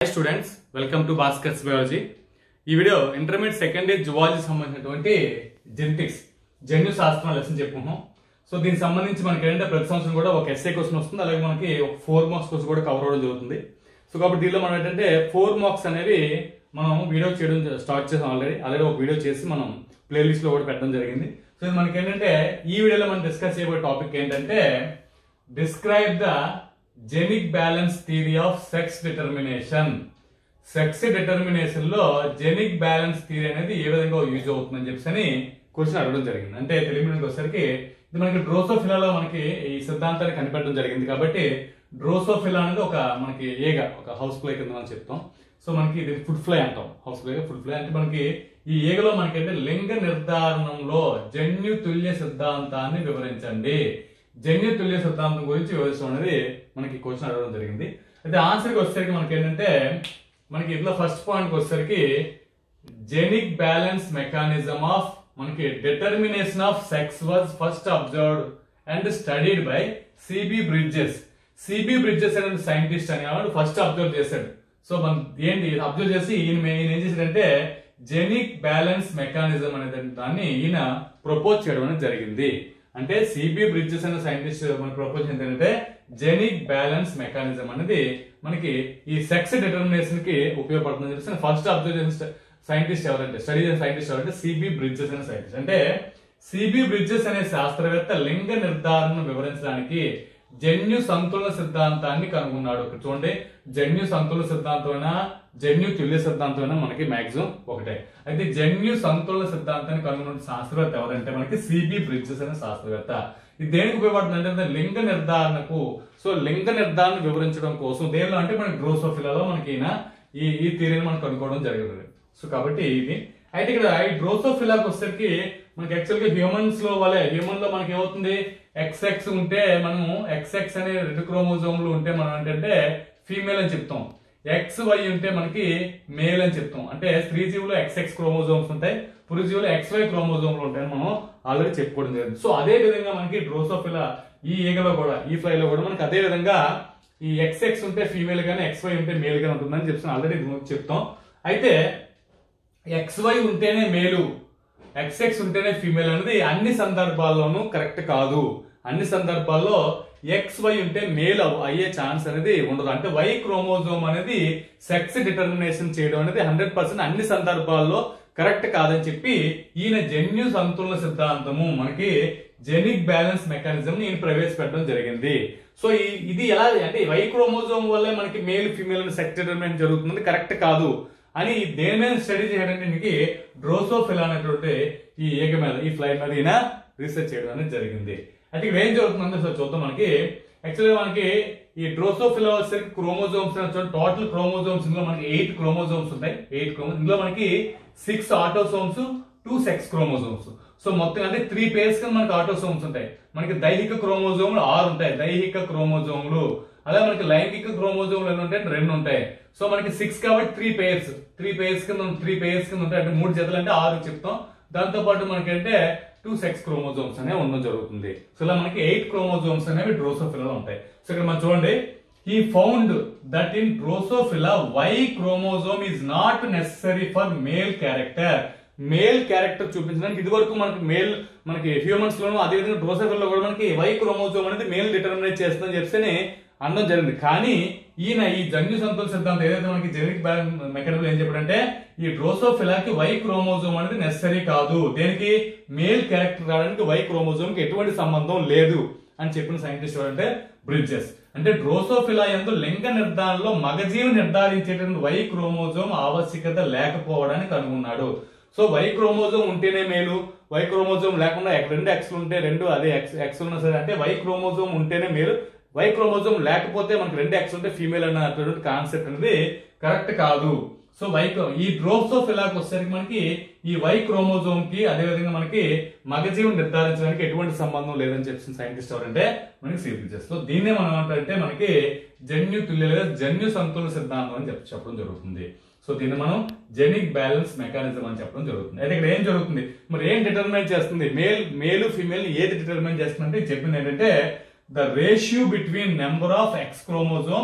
students welcome to Bhaskar's biology ఈ video intermediate second year zoology సంబంధించినటువంటి genetics జన్యు శాస్త్రం లెసన్ చెప్పుకున్నాం సో దీనికి సంబంధించి మనకి ఏంటంటే ప్రతి సంవత్సరం కూడా ఒక ఎస్ఏ క్వశ్చన్ వస్తుంది అలాగే మనకి ఒక ఫోర్ మార్క్స్ క్వశ్చన్ కూడా కవర్ అవ్వడం జరుగుతుంది సో కాబట్టి దీనిలో మనం ఏంటంటే ఫోర్ మార్క్స్ అనేవి మనం వీడియో చేయడం స్టార్ట్ చేసాం ఆల్రెడీ ఆల్రెడీ ఒక వీడియో చేసి మనం ప్లేలిస్ట్ లో కూడా పెట్టడం జరిగింది సో ఇది మనకి ఏంటంటే ఈ వీడియోలో మనం డిస్కస్ చేయబోయే టాపిక్ ఏంటంటే describe the genic balance theory of sex determination sex determination లో జెనిక్ బ్యాలెన్స్ థియరీ అనేది ఏ విధంగా యూజ్ అవుతుందని చెప్పేసి అని క్వశ్చన్ అడగడం జరిగింది అంటే తెలుగు మీడియంకి వచ్చేసరికి ఇది మనకి డ్రోసోఫిలాలో మనకి ఈ సిద్ధాంతాన్ని కనిపెట్టడం జరిగింది కాబట్టి డ్రోసోఫిలా అనేది ఒక మనకి ఏగ ఒక హౌస్ ఫ్లై కింద మనం చెప్తాం సో మనకి ఇది ఫుడ్ ఫ్లై అంటాం హౌస్ ఫ్లై ఫుడ్ ఫ్లై అంటే మనకి ఈ ఏగలో మనకి అంటే లింగ నిర్ధారణంలో జన్యు తుల్య సిద్ధాంతాన్ని వివరించండి జన్యు తుల్య సిద్ధాంతం గురించి వివరించడం అనేది మనకి క్వశ్చన్ అడగడం జరిగింది అయితే ఆన్సర్కి వచ్చేసరికి మనకి ఏంటంటే మనకి ఇందులో ఫస్ట్ పాయింట్ వచ్చేసరికి జెనిక్ బ్యాలెన్స్ మెకానిజం ఆఫ్ మనకి determination of sex was first observed and studied by C B Bridges C B Bridges అనే సైంటిస్ట్ అనేవాడు ఫస్ట్ అబ్జర్వ్ చేశాడు సో మన ఏంటి అబ్జర్వ్ చేసి ఈయన మే- ఈయన ఏం చేశాడంటే జెనిక్ బ్యాలెన్స్ మెకానిజం అనే దాన్ని ఈయన ప్రపోజ్ చేయడం అనేది జరిగింది అంటే సిబి బ్రిడ్జెస్ అనే సైంటిస్ట్ మనకి ప్రపోజ్ ఏంటంటే జెనిక్ బ్యాలెన్స్ మెకానిజం అనేది మనకి ఈ సెక్స్ డిటర్మినేషన్ కి ఉపయోగపడుతుందని చెప్పేసి ఫస్ట్ అబ్జర్వ్ చేసిన సైంటిస్ట్ ఎవరంటే స్టడీ చేసిన సైంటిస్ట్ ఎవరంటే సిబి బ్రిడ్జెస్ అనే సైంటిస్ట్ అంటే సిబి బ్రిడ్జెస్ అనే శాస్త్రవేత్త లింగ నిర్ధారణను వివరించడానికి జన్యు సంతులన సిద్ధాంతాన్ని కనుగొన్నాడు ఇక్కడ చూడండి జన్యు సంతులన సిద్ధాంతమైనా జన్యు తుల్య సిద్ధాంతమైనా మనకి మాక్సిమం ఒకటే అయితే జన్యు సంతులన సిద్ధాంతాన్ని కనుగొన్న శాస్త్రవేత్త ఎవరంటే మనకి సిబి బ్రిడ్జెస్ అనే శాస్త్రవేత్త ఇది దేనికి ఉపయోగపడుతుంది అంటే లింగ నిర్ధారణకు సో లింగ నిర్ధారణ వివరించడం కోసం దేనిలో అంటే మనకి డ్రోసోఫిలాలో మనకి ఈయన ఈ ఈ థియరీని మనం కనుక్కోవడం జరిగింది సో కాబట్టి ఇది అయితే ఇక్కడ ఈ డ్రోసోఫిలాకి వచ్చేసరికి మనకి యాక్చువల్ గా హ్యూమన్స్ లో వలె హ్యూమన్ లో మనకి ఏమవుతుంది ఎక్స్ఎక్స్ ఉంటే మనము ఎక్స్ఎక్స్ అనే రెండు క్రోమోజోమ్లు ఉంటే మనం ఏంటంటే ఫీమేల్ అని చెప్తాం ఎక్స్ వై ఉంటే మనకి మేల్ అని చెప్తాం అంటే స్త్రీ జీవులో ఎక్స్ఎక్స్ క్రోమోజోమ్స్ ఉంటాయి పురుష జీవులో ఎక్స్ వై క్రోమోజోమ్లు ఉంటాయని మనం ఆల్రెడీ చెప్పుకోవడం జరిగింది సో అదే విధంగా మనకి డ్రోసోఫిలా ఈ ఈగలో కూడా ఈ ఫ్లై లో కూడా మనకి అదే విధంగా ఈ ఎక్స్ఎక్స్ ఉంటే ఫీమేల్ గానీ ఎక్స్ వై ఉంటే మేల్ గానీ ఉంటుందని చెప్పి ఆల్రెడీ చెప్తాం అయితే వై ఉంటేనే మేలు ఎక్స్ఎక్స్ ఉంటేనే ఫీమేల్ అనేది అన్ని సందర్భాల్లోనూ కరెక్ట్ కాదు అన్ని సందర్భాల్లో ఎక్స్ వై ఉంటే మేల్ అవ్- అయ్యే ఛాన్స్ అనేది ఉండదు అంటే వై క్రోమోజోమ్ అనేది సెక్స్ డిటర్మినేషన్ చేయడం అనేది హండ్రెడ్ పర్సెంట్ అన్ని సందర్భాల్లో కరెక్ట్ కాదని చెప్పి ఈయన జన్యు సంతులన సిద్ధాంతము మనకి జెనిక్ బ్యాలెన్స్ మెకానిజం ని ఈయన ప్రవేశపెట్టడం జరిగింది సో ఈ- ఇది ఎలా అంటే వై క్రోమోజోమ్ వల్లే మనకి మేల్ ఫీమేల్ సెక్స్ డిటర్మినేషన్ జరుగుతుంది కరెక్ట్ కాదు అని దేని మీద స్టడీ చేయడానికి దీనికి డ్రోసోఫిలా అనేటువంటి ఈ ఏక మీద ఈ ఫ్లై మీద ఈయన రీసెర్చ్ చేయడం అనేది జరిగింది అయితే ఇక్కడ ఏం జరుగుతుందో సార్ చూద్దాం మనకి యాక్చువల్గా మనకి ఈ డ్రోసోఫిలా వచ్చేసరికి క్రోమోజోమ్స్ టోటల్ క్రోమోజోమ్స్ ఇందులో మనకి ఎయిట్ క్రోమోజోమ్స్ ఉంటాయి ఎయిట్ క్రోమో ఇందులో మనకి six autosomes two sex chromosomes so మొత్తం అంటే త్రీ పేర్స్ కింద మనకి ఆటోసోమ్స్ ఉంటాయి మనకి దైహిక క్రోమోజోములు ఆరు ఉంటాయి దైహిక క్రోమోజోములు అలా మనకి లైంగిక క్రోమోజోములు ఎన్ని ఉంటాయి అంటే రెండు ఉంటాయి సో మనకి సిక్స్ కాబట్టి త్రీ పేర్స్ త్రీ పేర్స్ కింద త్రీ పేర్స్ కింద ఉంటాయి అంటే మూడు జతలు అంటే ఆరు చెప్తాం దాంతో పాటు మనకంటే టూ సెక్స్ క్రోమోజోమ్స్ అనేవి ఉండడం జరుగుతుంది సో ఇలా మనకి ఎయిట్ క్రోమోజోమ్స్ అనేవి డ్రోసోఫిలా ఉంటాయి సో ఇక్కడ మనం చూడండి ఈ found that in Drosophila Y chromosome is not necessary for male character male character చూపించడానికి ఇది వరకు మనకి మేల్ మనకి హ్యూమన్స్ లోను అదే విధంగా డ్రోసోఫిలా కూడా మనకి వై క్రోమోజోమ్ అనేది మేల్ డిటర్మినేట్ చేస్తుందని చెప్పి అనడం జరిగింది కానీ ఈయన ఈ జన్యు సంతుల సిద్ధాంతం ఏదైతే మనకి జెనిక్ మెకానిజం ఏం చెప్పాడంటే ఈ డ్రోసోఫిలాకి వై క్రోమోజోమ్ అనేది నెసరీ కాదు దేనికి మేల్ క్యారెక్టర్ రావడానికి వై క్రోమోజోమ్ కి ఎటువంటి సంబంధం లేదు అని చెప్పిన సైంటిస్ట్ ఎవరంటే బ్రిడ్జెస్ అంటే డ్రోసోఫిలా ఎందు లింగ నిర్ధారణలో మగజీవి నిర్ధారించేటువంటి వై క్రోమోజోమ్ ఆవశ్యకత లేకపోవడానికి కనుగొన్నాడు సో వై క్రోమోజోమ్ ఉంటేనే మేలు వై క్రోమోజోమ్ లేకుండా ఎక్- రెండు ఎక్స్ ఉంటే రెండు అదే ఎక్స్ ఎక్స్ ఉన్నా సరే అంటే వై క్రోమోజోమ్ ఉంటేనే మేలు వై క్రోమోజోమ్ లేకపోతే మనకి రెండు ఎక్స్ ఉంటే ఫీమేల్ అన్నటువంటి కాన్సెప్ట్ అనేది కరెక్ట్ కాదు సో వై ఈ డ్రోసోఫిలాకి వచ్చేసరికి మనకి ఈ వై క్రోమోజోమ్ కి అదే విధంగా మనకి మగజీవం నిర్ధారించడానికి ఎటువంటి సంబంధం లేదని చెప్పిన సైంటిస్ట్ ఎవరంటే మనకి సిపిజెస్ సో దీన్నే మనం ఏమంటారంటే మనకి జన్యు తుల్య లేదా జన్యు సంతులన సిద్ధాంతం అని చెప్పి చెప్పడం జరుగుతుంది సో దీన్ని మనం జెనిక్ బ్యాలెన్స్ మెకానిజం అని చెప్పడం జరుగుతుంది అయితే ఇక్కడ ఏం జరుగుతుంది మరి ఏం డిటర్మైన్ చేస్తుంది మేల్ మేలు ఫీమేల్ ఏది డిటర్మైన్ చేస్తుంది అంటే చెప్పింది ఏంటంటే the ratio between number of X chromosomes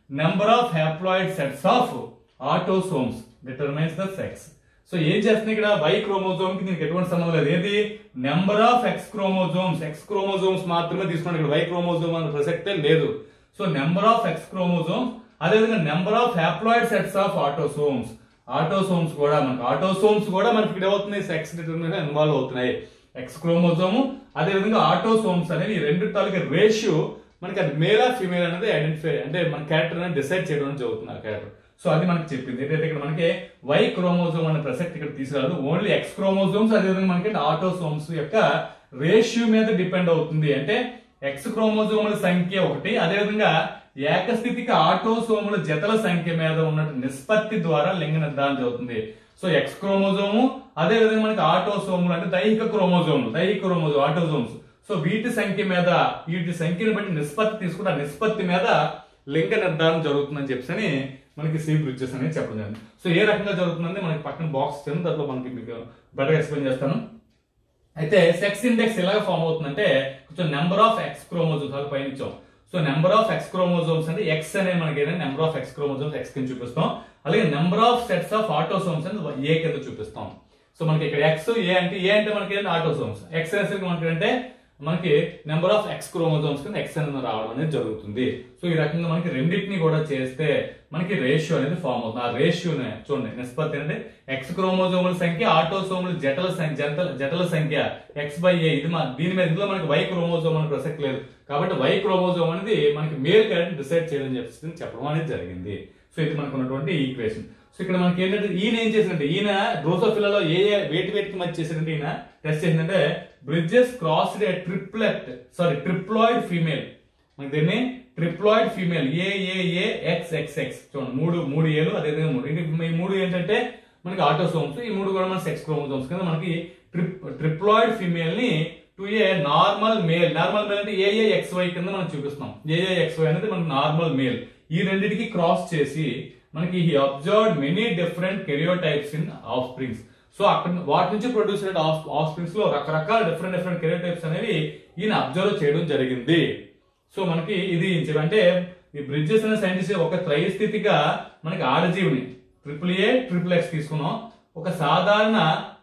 number of haploid sets of autosomes determines the sex so ఏం చేస్తుంది ఇక్కడ వై క్రోమోజోమ్ కి దీనికి ఎటువంటి సంబంధం లేదు ఏది number of X chromosomes X chromosomes మాత్రమే తీసుకున్నాడు ఇక్కడ వై క్రోమోజోమ్ అనే ప్రసక్తే లేదు so number of X chromosomes అదేవిధంగా number of haploid sets of autosomes autosomes కూడా మనకి ఆటోసోమ్స్ కూడా మనకి ఇక్కడ ఏమవుతుంది సెక్స్ డిటర్మినేషన్ ఇన్వాల్వ్ అవుతున్నాయి ఎక్స్ క్రోమోజోమ్ అదేవిధంగా ఆటోసోమ్స్ అనేవి ఈ రెండు తాలూకా రేషియో మనకి అది మేల్ ఆ ఫీమేల్ అనేది ఐడెంటిఫై అంటే మన క్యారెక్టర్ అనేది డిసైడ్ చేయడం అనేది జరుగుతుంది ఆ క్యారెక్టర్ సో అది మనకి చెప్పింది ఏంటంటే ఇక్కడ మనకి వై క్రోమోజోమ్ అనే ప్రసక్తి ఇక్కడ తీసుకురాదు ఓన్లీ ఎక్స్ క్రోమోజోమ్స్ అదేవిధంగా మనకి ఆటోసోమ్స్ యొక్క రేషియో మీద డిపెండ్ అవుతుంది అంటే ఎక్స్ క్రోమోజోముల సంఖ్య ఒకటి అదేవిధంగా ఏకస్థితిక ఆటోసోముల జతల సంఖ్య మీద ఉన్న నిష్పత్తి ద్వారా లింగ నిర్ధారణ జరుగుతుంది సో ఎక్స్ క్రోమోజోము అదే విధంగా మనకి ఆటోసోములు అంటే దైహిక క్రోమోజోములు దైహిక క్రోమోజోమ్ ఆటోజోమ్స్ సో వీటి సంఖ్య మీద వీటి సంఖ్యను బట్టి నిష్పత్తి తీసుకుంటే ఆ నిష్పత్తి మీద లింగ నిర్ధారణ జరుగుతుందని చెప్పని మనకి సి బ్రిడ్జెస్ అనేది చెప్పడం జరిగింది సో ఏ రకంగా జరుగుతుందంటే మనకి పక్కన బాక్స్ ఇచ్చాను దాంట్లో మనకి మీకు బెటర్ ఎక్స్ప్లెయిన్ చేస్తాను అయితే సెక్స్ ఇండెక్స్ ఎలాగ ఫామ్ అవుతుందంటే కొంచెం నెంబర్ ఆఫ్ ఎక్స్ క్రోమోజోమ్స్ అది పైన ఇచ్చాం so number of X chromosomes అంటే ఎక్స్ అనే మనకి ఏదైనా number of X chromosomes X కింద చూపిస్తాం అలాగే number of sets of autosomes అని ఏ కింద చూపిస్తాం సో మనకి ఇక్కడ ఎక్స్ ఏ అంటే ఏ అంటే మనకి ఏంటంటే ఆటోసోమ్స్ ఎక్స్ అనేసరికి మనకి అంటే మనకి నెంబర్ ఆఫ్ ఎక్స్ క్రోమోజోమ్స్ కింద ఎక్స్ అనేది రావడం అనేది జరుగుతుంది సో ఈ రకంగా మనకి రెండింటిని కూడా చేస్తే మనకి రేషియో అనేది ఫామ్ అవుతుంది ఆ రేషియోనే చూడండి నిష్పత్తి అంటే ఎక్స్ క్రోమోజోముల సంఖ్య ఆటోసోముల జటల సంఖ్య జంటల జటల సంఖ్య ఎక్స్ బై ఏ ఇది మా దీని మీద ఇందులో మనకి వై క్రోమోజోమ్ అనే ప్రసక్తి లేదు కాబట్టి వై క్రోమోజోమ్ అనేది మనకి మేల్ క్యారెక్టర్ డిసైడ్ చేయడం చెప్పి చెప్పడం అనేది జరిగింది సో ఇది మనకు ఉన్నటువంటి ఈక్వేషన్ సో ఇక్కడ మనకి ఏంటంటే ఈయన ఏం చేసిందంటే ఈయన డ్రోసోఫిలలో ఏ ఏ వేటి వేటికి మధ్య చేసిందంటే ఈయన టెస్ట్ చేసిందంటే Bridges crossed a triplet sorry triploid female మనకి దీన్ని triploid female A A A X X X చూడండి మూడు మూడు ఏలు అదేవిధంగా మూడు ఇది ఈ మూడు ఏంటంటే మనకి ఆటోసోమ్స్ ఈ మూడు కూడా మన సెక్స్ క్రోమోసోమ్స్ కింద మనకి ట్రిప్ ట్రిప్లాయిడ్ ఫీమేల్ ని to a normal male normal male అంటే ఏఏ ఎక్స్ వై కింద మనం చూపిస్తున్నాం ఏఏ ఎక్స్ వై అనేది మనకి నార్మల్ మేల్ ఈ రెండింటికి క్రాస్ చేసి మనకి he observed many different karyotypes in offsprings so అక్కడ వాటి నుంచి ప్రొడ్యూస్ అయిన ఆఫ్ స్ప్రింగ్స్ లో రకరకాల డిఫరెంట్ డిఫరెంట్ కెరియోటైప్స్ అనేవి ఈయన అబ్జర్వ్ చేయడం జరిగింది సో మనకి ఇది అంటే ఈ బ్రిడ్జెస్ అనే సైంటిస్ట్ ఒక త్రైస్థితిగా మనకి ఆడజీవిని ట్రిపుల్ ఏ ట్రిపుల్ ఎక్స్ తీసుకున్నాం ఒక సాధారణ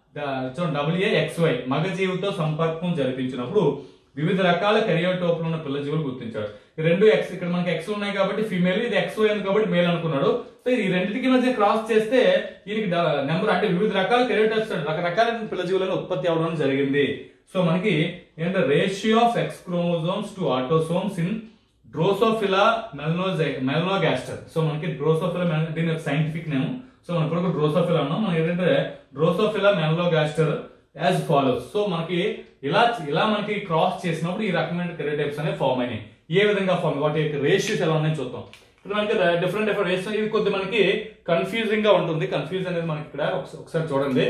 డబ్ల్యూఏ ఎక్స్ వై మగ జీవితో సంపర్కం జరిపించినప్పుడు వివిధ రకాల కెరియోటోపులు ఉన్న పిల్ల జీవులు గుర్తించాడు ఈ రెండు ఎక్స్ ఇక్కడ మనకి ఎక్స్ ఉన్నాయి కాబట్టి ఫీమేల్ ఇది ఎక్స్ వై ఉంది కాబట్టి మేల్ అనుకున్నాడు సో ఈ రెండింటికి మధ్య క్రాస్ చేస్తే దీనికి నెంబర్ అంటే వివిధ రకాల కెరియోటోప్స్ రకరకాల పిల్ల జీవులను ఉత్పత్తి అవడం జరిగింది సో మనకి ఏంటంటే ratio of X chromosomes to autosomes in Drosophila మెల్నోజై మెల్నోగాస్టర్ సో మనకి డ్రోసోఫిలా మెల్- దీని యొక్క సైంటిఫిక్ నేమ్ సో మనం ఇప్పుడు డ్రోసోఫిలా అన్నాం మనం ఏంటంటే Drosophila melanogaster as follows so మనకి ఇలా ఇలా మనకి క్రాస్ చేసినప్పుడు ఈ రకమైన కెరోటైప్స్ అనేవి ఫామ్ అయినాయి ఏ విధంగా ఫామ్ వాటి యొక్క రేషియోస్ ఎలా ఉన్నాయో చూద్దాం ఇప్పుడు మనకి డిఫరెంట్ డిఫరెంట్ రేషియో ఇది కొద్ది మనకి కన్ఫ్యూజింగ్ గా ఉంటుంది కన్ఫ్యూజ్ అనేది మనకి ఇక్కడ ఒకస- ఒకసారి చూడండి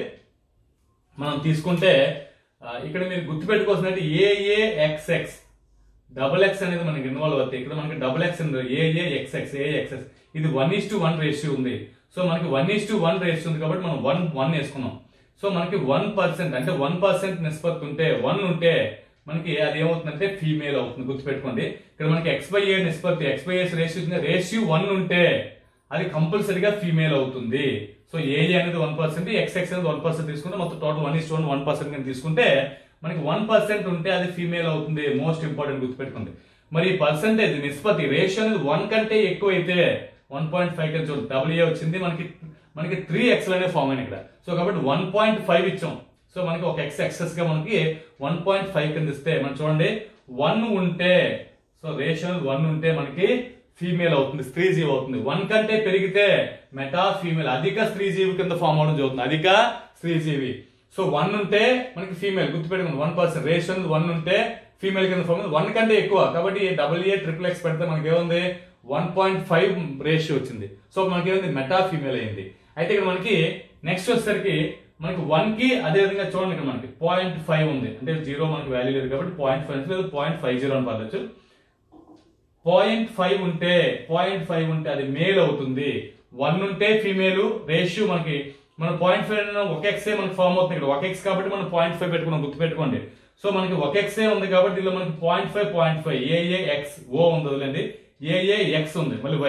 మనం తీసుకుంటే ఆ, ఇక్కడ మీరు గుర్తుపెట్టుకోవాల్సినట్టు ఏఏఎక్స్ఎక్స్ డబుల్ ఎక్స్ అనేది మనకి ఇన్వాల్వ్ అవుతాయి ఇక్కడ మనకి డబుల్ ఎక్స్ ఉంది ఏఏఎక్స్ఎక్స్ ఏఎక్స్ఎక్స్ ఇది one is to one ratio ఉంది సో మనకి one is to one ratio ఉంది కాబట్టి మనం వన్ వన్ వేసుకున్నాం సో మనకి వన్ పర్సెంట్ అంటే వన్ పర్సెంట్ నిష్పత్తి ఉంటే వన్ ఉంటే మనకి అది ఏమవుతుందంటే ఫీమేల్ అవుతుంది గుర్తుపెట్టుకోండి ఇక్కడ మనకి ఎక్స్ బై ఏ నిష్పత్తి X by S ratio ratio one ఉంటే అది కంపల్సరీగా ఫీమేల్ అవుతుంది సో ఏఏ అనేది వన్ పర్సెంట్ ఎక్స్ఎక్స్ అనేది వన్ పర్సెంట్ తీసుకుంటే మొత్తం total one is one one percent కింద తీసుకుంటే మనకి వన్ పర్సెంట్ ఉంటే అది ఫీమేల్ అవుతుంది మోస్ట్ ఇంపార్టెంట్ గుర్తుపెట్టుకోండి మరి పర్సెంటేజ్ నిష్పత్తి రేషియో అనేది వన్ కంటే ఎక్కువ అయితే వన్ పాయింట్ ఫైవ్ కింద చూడండి డబ్ల్యూఏ వచ్చింది మనకి మనకి త్రీ ఎక్స్ అనే ఫామ్ అయిన ఇక్కడ సో కాబట్టి వన్ పాయింట్ ఫైవ్ ఇచ్చాం సో మనకి ఒక ఎక్స్ ఎక్సెస్ గా మనకి వన్ పాయింట్ ఫైవ్ కింద ఇస్తే మనం చూడండి వన్ ఉంటే సో రేషియో వన్ ఉంటే మనకి ఫీమేల్ అవుతుంది స్త్రీ జీవి అవుతుంది వన్ కంటే పెరిగితే మెటా ఫీమేల్ అధిక స్త్రీ జీవి కింద ఫామ్ అవడం జరుగుతుంది అధిక స్త్రీ జీవి సో వన్ ఉంటే మనకి ఫీమేల్ గుర్తుపెట్టుకుంది వన్ పర్సెంట్ రేషియో వన్ ఉంటే ఫీమేల్ కింద ఫామ్ వన్ కంటే ఎక్కువ కాబట్టి డబుల్ ఏ ట్రిపుల్ ఎక్స్ పెడితే మనకి ఏముంది వన్ పాయింట్ ఫైవ్ రేషియో వచ్చింది సో మనకి ఏముంది మెటా ఫీమేల్ అయింది అయితే ఇక్కడ మనకి నెక్స్ట్ వచ్చేసరికి మనకి వన్ కి అదే విధంగా చూడండి ఇక్కడ మనకి పాయింట్ ఫైవ్ ఉంది అంటే జీరో మనకి వాల్యూ లేదు కాబట్టి పాయింట్ ఫైవ్ లేదు పాయింట్ ఫైవ్ జీరో అని పడవచ్చు పాయింట్ ఫైవ్ ఉంటే పాయింట్ ఫైవ్ ఉంటే అది మేల్ అవుతుంది వన్ ఉంటే ఫీమేల్ రేషియో మనకి మన పాయింట్ ఫైవ్ ఒక ఎక్సే మనకి ఫామ్ అవుతుంది ఇక్కడ ఒక ఎక్స్ కాబట్టి మనం పాయింట్ ఫైవ్ పెట్టుకున్నాం గుర్తు పెట్టుకోండి సో మనకి ఒక ఎక్సే ఉంది కాబట్టి దీనిలో మనకి point five point five A A X O ఉంది వదిలేండి ఏఏ ఎక్స్ ఉంది మళ్ళీ వై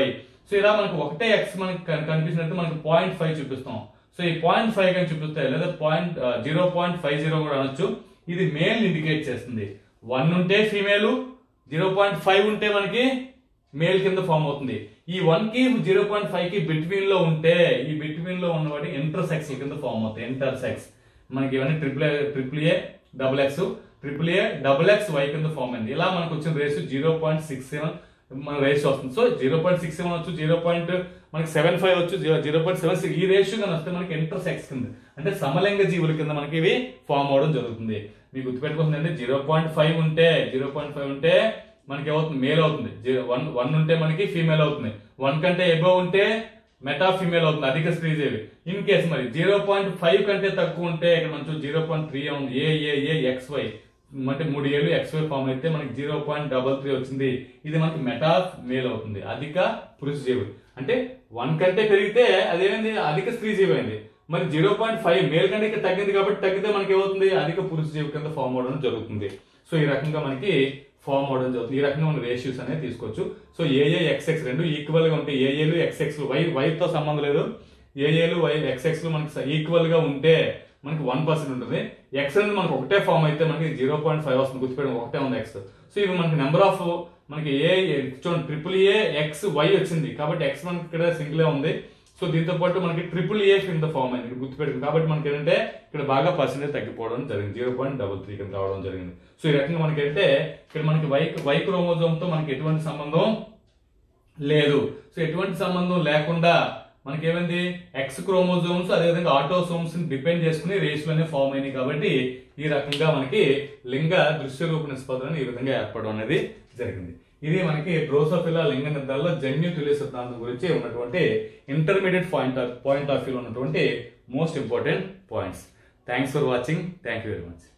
సో ఇలా మనకు ఒకటే ఎక్స్ మనకి కన్- కనిపించినట్టు మనకి పాయింట్ ఫైవ్ చూపిస్తాం సో ఈ పాయింట్ ఫైవ్ కానీ చూపిస్తే లేదా point zero point five zero కూడా అనొచ్చు ఇది మేల్ ఇండికేట్ చేస్తుంది వన్ ఉంటే ఫీమేల్ జీరో పాయింట్ ఫైవ్ ఉంటే మనకి మేల్ కింద ఫామ్ అవుతుంది ఈ వన్ కి జీరో పాయింట్ ఫైవ్ కి బిట్వీన్ లో ఉంటే ఈ బిట్వీన్ లో ఉన్న వాటి ఇంటర్ సెక్స్ కింద ఫామ్ అవుతాయి ఇంటర్ సెక్స్ మనకి ఇవన్నీ triple triple A double X triple A double X why కింద ఫామ్ అయింది ఇలా మనకు వచ్చిన రేసు జీరో పాయింట్ సిక్స్ సెవెన్ మన రేషియో వస్తుంది so zero point six seven వచ్చు జీరో పాయింట్ మనకి సెవెన్ ఫైవ్ వచ్చు జీరో పాయింట్ సెవెన్ సిక్స్ ఈ రేషియో కానీ వస్తే మనకి ఇంటర్ సెక్స్ కింద అంటే సమలింగ జీవుల కింద మనకి ఇవి ఫామ్ అవడం జరుగుతుంది మీకు గుర్తుపెట్టుకోవాలి అంటే జీరో పాయింట్ ఫైవ్ ఉంటే జీరో పాయింట్ ఫైవ్ ఉంటే మనకి ఏమవుతుంది మేల్ అవుతుంది వన్ వన్ ఉంటే మనకి ఫీమేల్ అవుతుంది వన్ కంటే ఎబో ఉంటే మెటా ఫీమేల్ అవుతుంది అధిక స్త్రీజీవి ఇన్ కేసు మరి జీరో పాయింట్ ఫైవ్ కంటే తక్కువ ఉంటే ఇక్కడ మనకు జీరో పాయింట్ త్రీ ఉంది ఏ ఏ ఏ ఎక్స్ వై అంటే మూడు ఏళ్ళు ఎక్స్ వై ఫామ్ అయితే మనకి జీరో పాయింట్ డబల్ త్రీ వచ్చింది ఇది మనకి మెటా మేల్ అవుతుంది అధిక పురుష జీవి అంటే వన్ కంటే పెరిగితే అదేమైంది అధిక స్త్రీ జీవి అయింది మరి జీరో పాయింట్ ఫైవ్ మేల్ కంటే ఇక్కడ తగ్గింది కాబట్టి తగ్గితే మనకి ఏమవుతుంది అధిక పురుష జీవి కింద ఫామ్ అవడం జరుగుతుంది సో ఈ రకంగా మనకి ఫామ్ అవడం జరుగుతుంది ఈ రకంగా మనం రేషియోస్ అనేది తీసుకోవచ్చు సో ఏఏ ఎక్స్ఎక్స్ రెండు ఈక్వల్ గా ఉంటాయి ఏఏలు ఎక్స్ఎక్స్ వై వై తో సంబంధం లేదు ఏఏలు వై ఎక్స్ఎక్స్ మనకి ఈక్వల్ గా ఉంటే మనకి వన్ పర్సెంట్ ఉంటుంది ఎక్స్ అనేది మనకి ఒకటే ఫామ్ అయితే మనకి జీరో పాయింట్ ఫైవ్ వస్తుంది గుర్తుపెట్టండి ఒకటే ఉంది ఎక్స్ సో ఇవి మనకి నెంబర్ ఆఫ్ మనకి ఏ చూడండి ట్రిపుల్ ఏ ఎక్స్ వై వచ్చింది కాబట్టి ఎక్స్ మనకి ఇక్కడ సింగిల్ ఉంది సో దీంతో పాటు మనకి ట్రిపుల్ ఏ కింద ఫామ్ అయింది ఇక్కడ గుర్తుపెట్టుకుంది కాబట్టి మనకి ఏంటంటే ఇక్కడ బాగా పర్సెంటేజ్ తగ్గిపోవడం జరిగింది జీరో పాయింట్ డబల్ త్రీ కింద రావడం జరిగింది సో ఈ రకంగా మనకి ఏంటంటే ఇక్కడ మనకి వై వై క్రోమోజోమ్ తో మనకి ఎటువంటి సంబంధం లేదు సో ఎటువంటి సంబంధం లేకుండా మనకి ఏమైంది ఎక్స్ క్రోమోజోమ్స్ అదేవిధంగా ఆటోసోమ్స్ ని డిపెండ్ చేసుకుని రేషియో అనేవి ఫామ్ అయినాయి కాబట్టి ఈ రకంగా మనకి లింగ దృశ్య రూప నిష్పత్తులను ఈ విధంగా ఏర్పడడం అనేది జరిగింది ఇది మనకి డ్రోసోఫిలా లింగ నిర్ధారణలో జన్యు తుల్య సిద్ధాంతం గురించి ఉన్నటువంటి intermediate point of point of view ఉన్నటువంటి most important points thanks for watching thank you very much